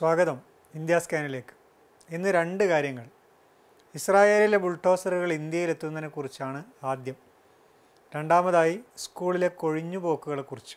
സ്വാഗതം ഇന്ത്യ സ്കാനിലേക്ക് ഇന്ന് രണ്ട് കാര്യങ്ങൾ ഇസ്രായേലിലെ ബുൾട്ടോസറുകൾ ഇന്ത്യയിലെത്തുന്നതിനെ കുറിച്ചാണ് ആദ്യം രണ്ടാമതായി സ്കൂളിലെ കൊഴിഞ്ഞുപോക്കുകളെക്കുറിച്ച്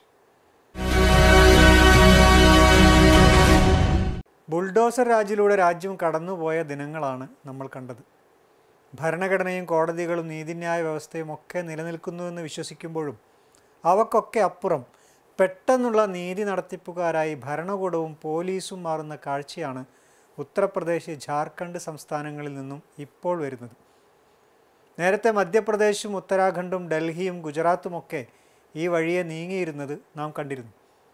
ബുൾഡോസർ രാജിലൂടെ രാജ്യം കടന്നുപോയ ദിനങ്ങളാണ് നമ്മൾ കണ്ടത് ഭരണഘടനയും കോടതികളും നീതിന്യായ വ്യവസ്ഥയും ഒക്കെ നിലനിൽക്കുന്നുവെന്ന് വിശ്വസിക്കുമ്പോഴും അവക്കൊക്കെ അപ്പുറം പെട്ടെന്നുള്ള നീതി നടത്തിപ്പുകാരായി ഭരണകൂടവും പോലീസും മാറുന്ന കാഴ്ചയാണ് ഉത്തർപ്രദേശ് ജാർഖണ്ഡ് സംസ്ഥാനങ്ങളിൽ നിന്നും ഇപ്പോൾ വരുന്നത് നേരത്തെ മധ്യപ്രദേശും ഉത്തരാഖണ്ഡും ഡൽഹിയും ഗുജറാത്തുമൊക്കെ ഈ വഴിയെ നീങ്ങിയിരുന്നത് നാം കണ്ടിരുന്നു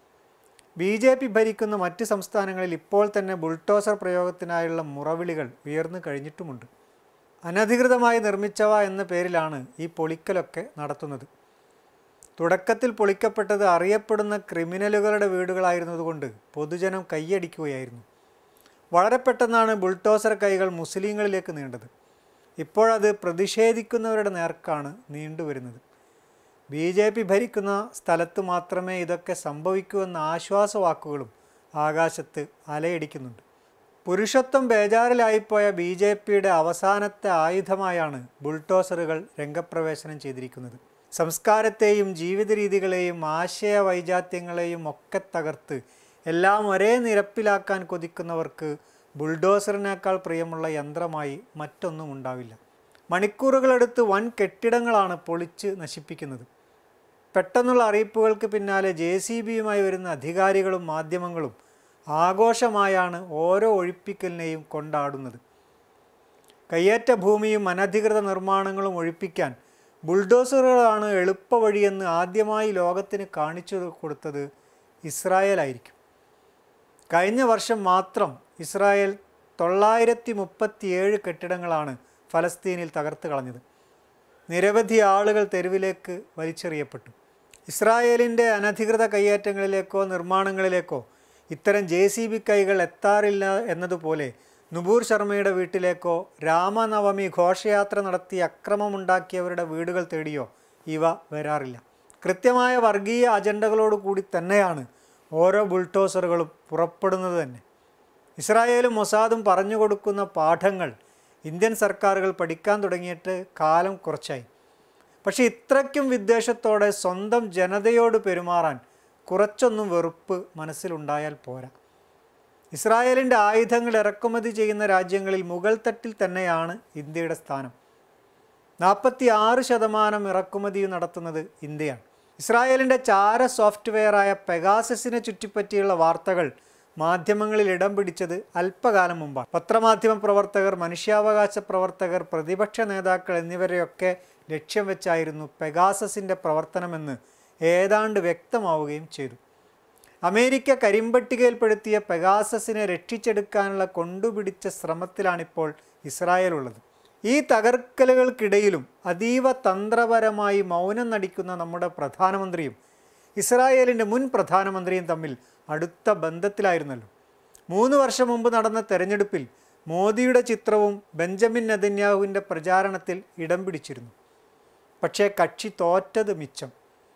ബി ജെ പി ഭരിക്കുന്ന മറ്റ് സംസ്ഥാനങ്ങളിൽ ഇപ്പോൾ തന്നെ ബുൾട്ടോസർ പ്രയോഗത്തിനായുള്ള മുറവിളികൾ ഉയർന്നു കഴിഞ്ഞിട്ടുമുണ്ട് അനധികൃതമായി നിർമ്മിച്ചവ എന്ന പേരിലാണ് ഈ പൊളിക്കലൊക്കെ നടത്തുന്നത് തുടക്കത്തിൽ പൊളിക്കപ്പെട്ടത് അറിയപ്പെടുന്ന ക്രിമിനലുകളുടെ വീടുകളായിരുന്നതുകൊണ്ട് പൊതുജനം കൈയടിക്കുകയായിരുന്നു വളരെ പെട്ടെന്നാണ് ബുൾട്ടോസർ കൈകൾ മുസ്ലിങ്ങളിലേക്ക് നീണ്ടത് ഇപ്പോഴത് പ്രതിഷേധിക്കുന്നവരുടെ നേർക്കാണ് നീണ്ടുവരുന്നത് ബി ജെ പി ഭരിക്കുന്ന സ്ഥലത്ത് മാത്രമേ ഇതൊക്കെ സംഭവിക്കൂ എന്ന ആശ്വാസവാക്കുകളും ആകാശത്ത് അലയടിക്കുന്നുണ്ട് പുരുഷത്വം ബേജാറിലായിപ്പോയ ബി ജെ പിയുടെ അവസാനത്തെ ആയുധമായാണ് ബുൾട്ടോസറുകൾ രംഗപ്രവേശനം ചെയ്തിരിക്കുന്നത് സംസ്കാരത്തെയും ജീവിത രീതികളെയും ആശയ വൈജാത്യങ്ങളെയും ഒക്കെ തകർത്ത് എല്ലാം ഒരേ നിരപ്പിലാക്കാൻ കൊതിക്കുന്നവർക്ക് ബുൾഡോസറിനേക്കാൾ പ്രിയമുള്ള യന്ത്രമായി മറ്റൊന്നും ഉണ്ടാവില്ല മണിക്കൂറുകളെടുത്ത് വൻ കെട്ടിടങ്ങളാണ് പൊളിച്ച് നശിപ്പിക്കുന്നത് പെട്ടെന്നുള്ള അറിയിപ്പുകൾക്ക് പിന്നാലെ ജെ സി ബിയുമായി വരുന്ന അധികാരികളും മാധ്യമങ്ങളും ആഘോഷമായാണ് ഓരോ ഒഴിപ്പിക്കലിനെയും കൊണ്ടാടുന്നത് കയ്യേറ്റ ഭൂമിയും അനധികൃത നിർമ്മാണങ്ങളും ഒഴിപ്പിക്കാൻ ബുൾഡോസറുകളാണ് എളുപ്പവഴിയെന്ന് ആദ്യമായി ലോകത്തിന് കാണിച്ചു കൊടുത്തത് ഇസ്രായേലായിരിക്കും കഴിഞ്ഞ വർഷം മാത്രം ഇസ്രായേൽ തൊള്ളായിരത്തി മുപ്പത്തിയേഴ് കെട്ടിടങ്ങളാണ് ഫലസ്തീനിൽ തകർത്ത് കളഞ്ഞത് നിരവധി ആളുകൾ തെരുവിലേക്ക് വലിച്ചെറിയപ്പെട്ടു ഇസ്രായേലിൻ്റെ അനധികൃത കയ്യേറ്റങ്ങളിലേക്കോ നിർമ്മാണങ്ങളിലേക്കോ ഇത്തരം ജെ സി ബി കൈകൾ എത്താറില്ല എന്നതുപോലെ നുപൂർ ശർമ്മയുടെ വീട്ടിലേക്കോ രാമനവമി ഘോഷയാത്ര നടത്തി അക്രമമുണ്ടാക്കിയവരുടെ വീടുകൾ തേടിയോ ഇവ വരാറില്ല കൃത്യമായ വർഗീയ അജണ്ടകളോട് കൂടി തന്നെയാണ് ഓരോ ബുൾട്ടോസറുകളും പുറപ്പെടുന്നത് തന്നെ ഇസ്രായേലും മൊസാദും പറഞ്ഞു കൊടുക്കുന്ന പാഠങ്ങൾ ഇന്ത്യൻ സർക്കാരുകൾ പഠിക്കാൻ തുടങ്ങിയിട്ട് കാലം കുറച്ചായി പക്ഷേ ഇത്രയ്ക്കും വിദ്വേഷത്തോടെ സ്വന്തം ജനതയോട് പെരുമാറാൻ കുറച്ചൊന്നും വെറുപ്പ് മനസ്സിലുണ്ടായാൽ പോരാ ഇസ്രായേലിൻ്റെ ആയുധങ്ങൾ ഇറക്കുമതി ചെയ്യുന്ന രാജ്യങ്ങളിൽ മുകൾ തട്ടിൽ തന്നെയാണ് ഇന്ത്യയുടെ സ്ഥാനം നാൽപ്പത്തി ആറ് ശതമാനം ഇറക്കുമതിയും നടത്തുന്നത് ഇന്ത്യയാണ് ഇസ്രായേലിൻ്റെ ചാര സോഫ്റ്റ്വെയറായ പെഗാസസിനെ ചുറ്റിപ്പറ്റിയുള്ള വാർത്തകൾ മാധ്യമങ്ങളിൽ ഇടം പിടിച്ചത് അല്പകാലം മുമ്പാണ് പത്രമാധ്യമ പ്രവർത്തകർ മനുഷ്യാവകാശ പ്രവർത്തകർ പ്രതിപക്ഷ നേതാക്കൾ എന്നിവരെയൊക്കെ ലക്ഷ്യം വെച്ചായിരുന്നു പെഗാസസിൻ്റെ പ്രവർത്തനമെന്ന് ഏതാണ്ട് വ്യക്തമാവുകയും ചെയ്തു അമേരിക്ക കരിമ്പട്ടികയിൽപ്പെടുത്തിയ പെഗാസസിനെ രക്ഷിച്ചെടുക്കാനുള്ള കൊണ്ടുപിടിച്ച ശ്രമത്തിലാണിപ്പോൾ ഇസ്രായേൽ ഉള്ളത് ഈ തകർക്കലുകൾക്കിടയിലും അതീവ തന്ത്രപരമായി മൗനം നടിക്കുന്ന നമ്മുടെ പ്രധാനമന്ത്രിയും ഇസ്രായേലിൻ്റെ മുൻ പ്രധാനമന്ത്രിയും തമ്മിൽ അടുത്ത ബന്ധത്തിലായിരുന്നല്ലോ മൂന്ന് വർഷം മുമ്പ് നടന്ന തെരഞ്ഞെടുപ്പിൽ മോദിയുടെ ചിത്രവും ബെഞ്ചമിൻ നെതന്യാഹുവിൻ്റെ പ്രചാരണത്തിൽ ഇടം പിടിച്ചിരുന്നു പക്ഷേ കക്ഷി തോറ്റത് മിച്ചം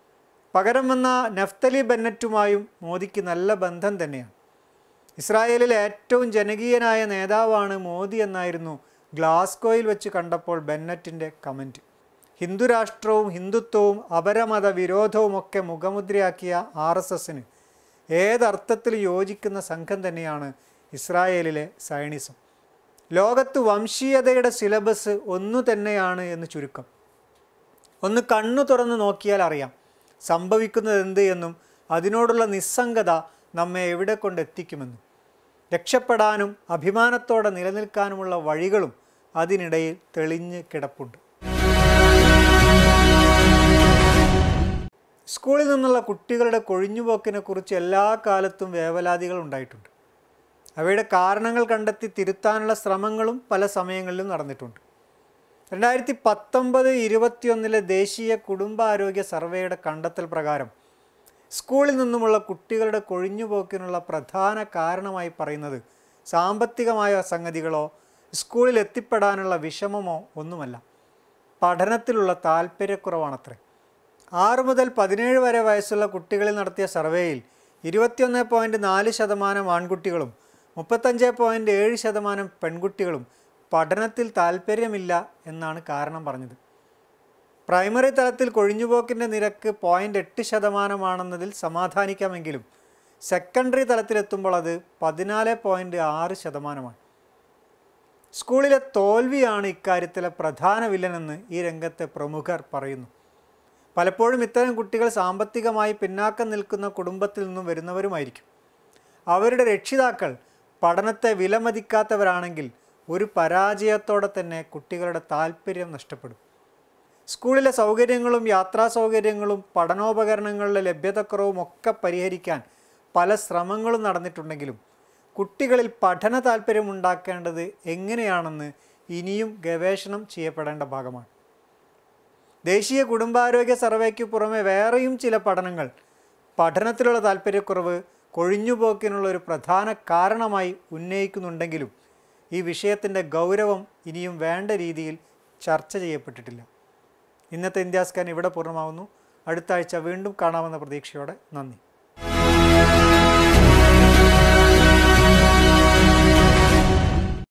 പകരം വന്ന നഫ്തലി ബെന്നറ്റുമായും മോദിക്ക് നല്ല ബന്ധം തന്നെയാണ് ഇസ്രായേലിലെ ഏറ്റവും ജനകീയനായ നേതാവാണ് മോദി എന്നായിരുന്നു ഗ്ലാസ്കോയിൽ വെച്ച് കണ്ടപ്പോൾ ബെന്നറ്റിൻ്റെ കമൻറ്റ് ഹിന്ദുരാഷ്ട്രവും ഹിന്ദുത്വവും അപരമത വിരോധവുമൊക്കെ മുഖമുദ്രയാക്കിയ ആർ എസ് എസിന് ഏതർത്ഥത്തിൽ യോജിക്കുന്ന സംഘം തന്നെയാണ് ഇസ്രായേലിലെ സയണിസം ലോകത്ത് വംശീയതയുടെ സിലബസ് ഒന്നു തന്നെയാണ് എന്ന് ചുരുക്കം ഒന്ന് കണ്ണു തുറന്ന് നോക്കിയാൽ അറിയാം സംഭവിക്കുന്നത് എന്ത് എന്നും അതിനോടുള്ള നിസ്സംഗത നമ്മെ എവിടെ കൊണ്ടെത്തിക്കുമെന്നും രക്ഷപ്പെടാനും അഭിമാനത്തോടെ നിലനിൽക്കാനുമുള്ള വഴികളും അതിനിടയിൽ തെളിഞ്ഞ് കിടപ്പുണ്ട് സ്കൂളിൽ നിന്നുള്ള കുട്ടികളുടെ കൊഴിഞ്ഞുപോക്കിനെ കുറിച്ച് എല്ലാ കാലത്തും വേവലാതികൾ ഉണ്ടായിട്ടുണ്ട് അവയുടെ കാരണങ്ങൾ കണ്ടെത്തി തിരുത്താനുള്ള ശ്രമങ്ങളും പല സമയങ്ങളിലും നടന്നിട്ടുണ്ട് രണ്ടായിരത്തി പത്തൊമ്പത് ഇരുപത്തിയൊന്നിലെ ദേശീയ കുടുംബാരോഗ്യ സർവേയുടെ കണ്ടെത്തൽ പ്രകാരം സ്കൂളിൽ നിന്നുമുള്ള കുട്ടികളുടെ കൊഴിഞ്ഞുപോക്കിനുള്ള പ്രധാന കാരണമായി പറയുന്നത് സാമ്പത്തികമായ സംഗതികളോ സ്കൂളിൽ എത്തിപ്പെടാനുള്ള വിഷമമോ ഒന്നുമല്ല പഠനത്തിലുള്ള താല്പര്യക്കുറവാണത്രേ ആറ് മുതൽ പതിനേഴ് വരെ വയസ്സുള്ള കുട്ടികളിൽ നടത്തിയ സർവേയിൽ ഇരുപത്തിയൊന്ന് പോയിൻറ്റ് നാല് ശതമാനം ആൺകുട്ടികളും മുപ്പത്തഞ്ച് പോയിൻറ്റ് ഏഴ് ശതമാനം പെൺകുട്ടികളും പഠനത്തിൽ താല്പര്യമില്ല എന്നാണ് കാരണം പറഞ്ഞത് പ്രൈമറി തലത്തിൽ കൊഴിഞ്ഞുപോക്കിൻ്റെ നിരക്ക് പോയിൻ്റ് എട്ട് ശതമാനമാണെന്നതിൽ സമാധാനിക്കാമെങ്കിലും സെക്കൻഡറി തലത്തിലെത്തുമ്പോൾ അത് പതിനാല് പോയിൻറ്റ് ആറ് ശതമാനമാണ് സ്കൂളിലെ തോൽവിയാണ് ഇക്കാര്യത്തിലെ പ്രധാന വില്ലനെന്ന് ഈ രംഗത്തെ പ്രമുഖർ പറയുന്നു പലപ്പോഴും ഇത്തരം കുട്ടികൾ സാമ്പത്തികമായി പിന്നാക്കം നിൽക്കുന്ന കുടുംബത്തിൽ നിന്നും വരുന്നവരുമായിരിക്കും അവരുടെ രക്ഷിതാക്കൾ പഠനത്തെ വിലമതിക്കാത്തവരാണെങ്കിൽ ഒരു പരാജയത്തോടെ തന്നെ കുട്ടികളുടെ താല്പര്യം നഷ്ടപ്പെടും സ്കൂളിലെ സൗകര്യങ്ങളും യാത്രാ സൗകര്യങ്ങളും പഠനോപകരണങ്ങളുടെ ലഭ്യതക്കുറവും ഒക്കെ പരിഹരിക്കാൻ പല ശ്രമങ്ങളും നടന്നിട്ടുണ്ടെങ്കിലും കുട്ടികളിൽ പഠന താല്പര്യമുണ്ടാക്കേണ്ടത് എങ്ങനെയാണെന്ന് ഇനിയും ഗവേഷണം ചെയ്യപ്പെടേണ്ട ഭാഗമാണ് ദേശീയ കുടുംബാരോഗ്യ സർവേക്ക് പുറമെ വേറെയും ചില പഠനങ്ങൾ പഠനത്തിലുള്ള താല്പര്യക്കുറവ് കൊഴിഞ്ഞുപോക്കിനുള്ള ഒരു പ്രധാന കാരണമായി ഉന്നയിക്കുന്നുണ്ടെങ്കിലും ഈ വിഷയത്തിൻ്റെ ഗൗരവം ഇനിയും വേണ്ട രീതിയിൽ ചർച്ച ചെയ്യപ്പെട്ടിട്ടില്ല ഇന്നത്തെ ഇന്ത്യ സ്കാൻ ഇവിടെ പൂർണ്ണമാവുന്നു അടുത്ത ആഴ്ച വീണ്ടും കാണാമെന്ന പ്രതീക്ഷയോടെ നന്ദി